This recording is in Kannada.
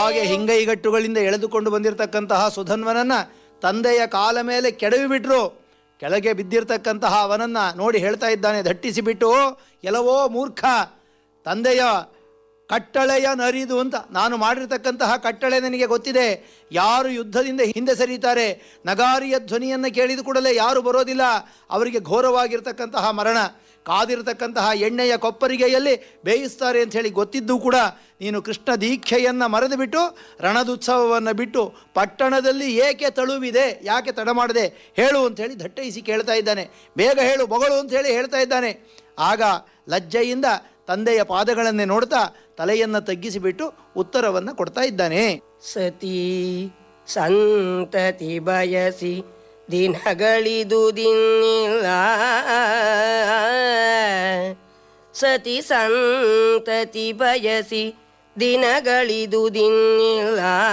ಹಾಗೆ ಹಿಂಗೈಗಟ್ಟುಗಳಿಂದ ಎಳೆದುಕೊಂಡು ಬಂದಿರತಕ್ಕಂತಹ ಸುಧನ್ವನನ್ನ ತಂದೆಯ ಕಾಲ ಮೇಲೆ ಕೆಡವಿ ಬಿಟ್ರು ಕೆಳಗೆ ಬಿದ್ದಿರ್ತಕ್ಕಂತಹ ಅವನನ್ನ ನೋಡಿ ಹೇಳ್ತಾ ಇದ್ದಾನೆ ದಟ್ಟಿಸಿಬಿಟ್ಟು ಎಲ್ಲವೋ ಮೂರ್ಖ ತಂದೆಯ ಕಟ್ಟಳೆಯ ನರಿದು ಅಂತ ನಾನು ಮಾಡಿರ್ತಕ್ಕಂತಹ ಕಟ್ಟಳೆ ನನಗೆ ಗೊತ್ತಿದೆ ಯಾರು ಯುದ್ಧದಿಂದ ಹಿಂದೆ ಸರಿತಾರೆ ನಗಾರಿಯ ಧ್ವನಿಯನ್ನು ಕೇಳಿದ ಕೂಡಲೇ ಯಾರು ಬರೋದಿಲ್ಲ ಅವರಿಗೆ ಘೋರವಾಗಿರ್ತಕ್ಕಂತಹ ಮರಣ ಕಾದಿರತಕ್ಕಂತಹ ಎಣ್ಣೆಯ ಕೊಪ್ಪರಿಗೆಯಲ್ಲಿ ಬೇಯಿಸ್ತಾರೆ ಅಂತ ಹೇಳಿ ಗೊತ್ತಿದ್ದು ಕೂಡ ನೀನು ಕೃಷ್ಣ ದೀಕ್ಷೆಯನ್ನು ಮರೆದು ಬಿಟ್ಟು ರಣದುತ್ಸವವನ್ನು ಬಿಟ್ಟು ಪಟ್ಟಣದಲ್ಲಿ ಏಕೆ ತಳುವಿದೆ ಯಾಕೆ ತಡ ಮಾಡದೆ ಹೇಳು ಅಂತ ಹೇಳಿ ದಟ್ಟೈಸಿ ಕೇಳ್ತಾ ಇದ್ದಾನೆ ಬೇಗ ಹೇಳು ಬಗಳು ಅಂತ ಹೇಳಿ ಹೇಳ್ತಾ ಇದ್ದಾನೆ ಆಗ ಲಜ್ಜೆಯಿಂದ ತಂದೆಯ ಪಾದಗಳನ್ನೇ ನೋಡ್ತಾ ತಲೆಯನ್ನು ತಗ್ಗಿಸಿಬಿಟ್ಟು ಉತ್ತರವನ್ನು ಕೊಡ್ತಾ ಇದ್ದಾನೆ ಸತಿ ಸಂತತಿ ಬಯಸಿ ದಿನಗಳಿದು ದಿನ್ನಿಲ್ಲ ಸತಿ ಸಂತತಿ ಬಯಸಿ ದಿನಗಳಿದು ದಿನ್ನಿಲ್ಲ